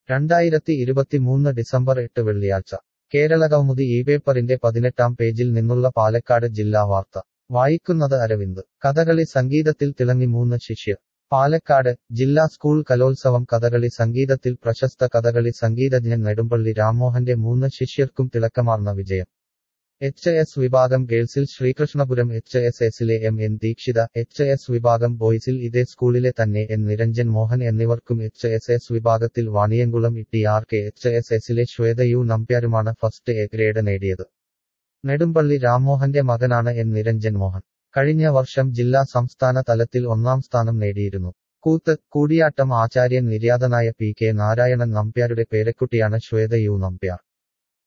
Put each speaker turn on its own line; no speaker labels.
രണ്ടായിരത്തി ഇരുപത്തിമൂന്ന് ഡിസംബർ എട്ട് വെള്ളിയാഴ്ച കേരള കൗമുദി ഈ പേപ്പറിന്റെ പതിനെട്ടാം പേജിൽ നിന്നുള്ള പാലക്കാട് ജില്ലാ വാർത്ത വായിക്കുന്നത് അരവിന്ദ് കഥകളി സംഗീതത്തിൽ തിളങ്ങി മൂന്ന് ശിഷ്യർ പാലക്കാട് ജില്ലാ സ്കൂൾ കലോത്സവം കഥകളി സംഗീതത്തിൽ പ്രശസ്ത കഥകളി സംഗീതജ്ഞൻ നെടുമ്പള്ളി രാമോഹന്റെ മൂന്ന് ശിഷ്യർക്കും തിളക്കമാർന്ന വിജയം എച്ച് എസ് വിഭാഗം ഗേൾസിൽ ശ്രീകൃഷ്ണപുരം എച്ച് എസ് എസിലെ M N Deekshitha H S വിഭാഗം ബോയ്സിൽ ഇതേ സ്കൂളിലെ തന്നെ എൻ നിരഞ്ജൻ മോഹൻ എന്നിവർക്കും എച്ച് എസ് എസ് വിഭാഗത്തിൽ Vaniyamkulam E R K H S എസിലെ ശ്വേത യു നമ്പ്യാരുമാണ് ഫസ്റ്റ് എ ഗ്രേഡ് നേടിയത് നെടുമ്പള്ളി രാമോഹന്റെ മകനാണ് എൻ നിരഞ്ജൻ മോഹൻ കഴിഞ്ഞ വർഷം ജില്ലാ സംസ്ഥാന തലത്തിൽ ഒന്നാം സ്ഥാനം നേടിയിരുന്നു കൂത്ത് കൂടിയാട്ടം ആചാര്യൻ നിര്യാതനായ പി കെ നാരായണൻ നമ്പ്യാരുടെ പേരക്കുട്ടിയാണ് ശ്വേത യു നമ്പ്യാർ